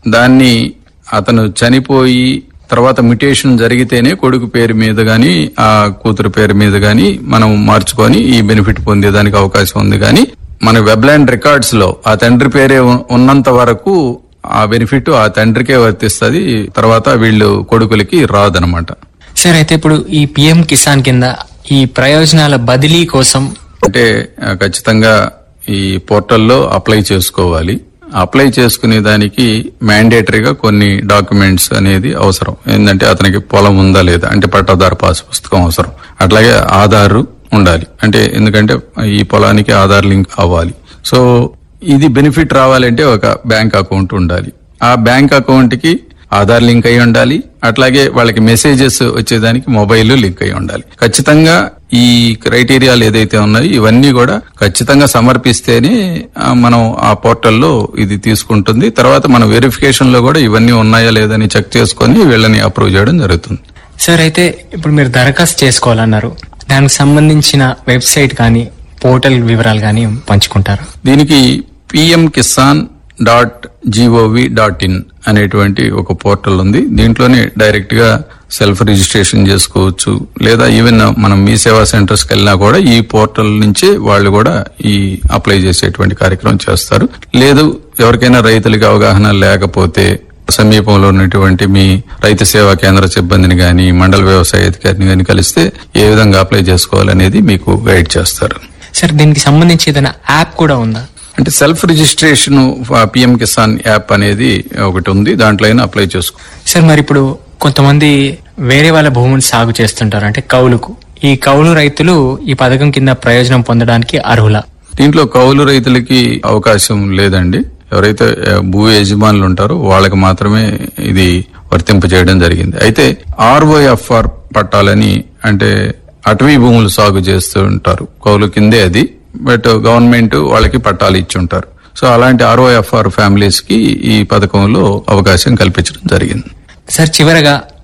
దాన్ని అతను చనిపోయి తర్వాత మ్యుటేషన్ జరిగితేనే కొడుకు పేరు మీద గాని ఆ కూతురు పేరు మీద గాని మనం మార్చుకొని ఈ బెనిఫిట్ పొందేదానికి అవకాశం ఉంది గాని మన వెబ్లాండ్ రికార్డ్స్ లో ఆ తండ్రి పేరే ఉ- ఉన్నంత వరకు ఆ బెనిఫిట్ ఆ తండ్రికే వర్తిస్తుంది తర్వాత వీళ్ళు కొడుకులకి రాదనమాట సార్ అయితే ఇప్పుడు ఈ పిఎం కిసాన్ కింద ఈ ప్రయోజనాల బదిలీ కోసం అంటే ఆ, ఖచ్చితంగా ఈ పోర్టల్లో అప్లై చేసుకోవాలి అప్లై చేసుకునే దానికి మ్యాండేటరీగా కొన్ని డాక్యుమెంట్స్ అనేది అవసరం ఏంటంటే అతనికి పొలం ఉందా లేదా అంటే పట్టాదారు పాస్ పుస్తకం అవసరం అట్లాగే ఆధారు ఉండాలి అంటే ఎందుకంటే ఈ పొలానికి ఆధార్ లింక్ అవ్వాలి సో ఇది బెనిఫిట్ రావాలంటే ఒక బ్యాంక్ అకౌంట్ ఉండాలి ఆ బ్యాంక్ అకౌంట్ కి ఆధార్ లింక్ అయి ఉండాలి అట్లాగే వాళ్ళకి మెసేజెస్ వచ్చేదానికి మొబైల్ లింక్ అయి ఉండాలి ఖచ్చితంగా ఈ క్రైటీరియాలు ఏదైతే ఉన్నాయో ఇవన్నీ కూడా ఖచ్చితంగా సమర్పిస్తేనే ఆ, మనం ఆ పోర్టల్లో ఇది తీసుకుంటుంది తర్వాత మన వెరిఫికేషన్ లో కూడా ఇవన్నీ ఉన్నాయా లేదని చెక్ చేసుకొని వీళ్ళని అప్రూవ్ చేయడం జరుగుతుంది సార్ అయితే ఇప్పుడు మీరు దరఖాస్తు చేసుకోవాలన్నారు దానికి సంబంధించిన వెబ్సైట్ కానీ పోర్టల్ వివరాలు కానీ పంచుకుంటారు దీనికి PM Kisan dot G O V dot in అనేటువంటి ఒక పోర్టల్ ఉంది దీంట్లోనే డైరెక్ట్ గా సెల్ఫ్ రిజిస్ట్రేషన్ చేసుకోవచ్చు లేదా ఈవెన్ మనం మీ సేవా సెంటర్స్ కి వెళ్ళినా కూడా ఈ పోర్టల్ నుంచే వాళ్ళు కూడా ఈ అప్లై చేసేటువంటి కార్యక్రమం చేస్తారు లేదు ఎవరికైనా రైతులకి అవగాహన లేకపోతే సమీపంలో ఉన్నటువంటి మీ రైతు సేవా కేంద్ర సిబ్బందిని గాని మండల వ్యవసాయ అధికారిని గాని కలిస్తే ఏ విధంగా అప్లై చేసుకోవాలనేది మీకు గైడ్ చేస్తారు సార్ దీనికి సంబంధించి ఏదైనా యాప్ కూడా ఉందా అంటే self registration PM Kisan app అనేది ఒకటి ఉంది దాంట్లో అయినా అప్లై చేసుకో సార్ మరి ఇప్పుడు కొంతమంది వేరే వాళ్ళ భూమిని సాగు చేస్తుంటారు అంటే కౌలుకు ఈ కౌలు రైతులు ఈ పథకం కింద ప్రయోజనం పొందడానికి అర్హుల దీంట్లో కౌలు రైతులకి అవకాశం లేదండి ఎవరైతే ఆ, భూ యజమానులు ఉంటారో వాళ్ళకి మాత్రమే ఇది వర్తింపజేయడం జరిగింది అయితే ఆర్ఓఎఫ్ఆర్ పట్టాలని అంటే అటవీ భూములు సాగు చేస్తూ ఉంటారు కౌలు కిందే అది బట్ గవర్నమెంట్ వాళ్ళకి పట్టాలు ఇచ్చి ఉంటారు సో అలాంటి ఆర్ఓఎఫ్ఆర్ ఫ్యామిలీస్ కి ఈ పథకంలో అవకాశం కల్పించడం జరిగింది సార్ చివరగా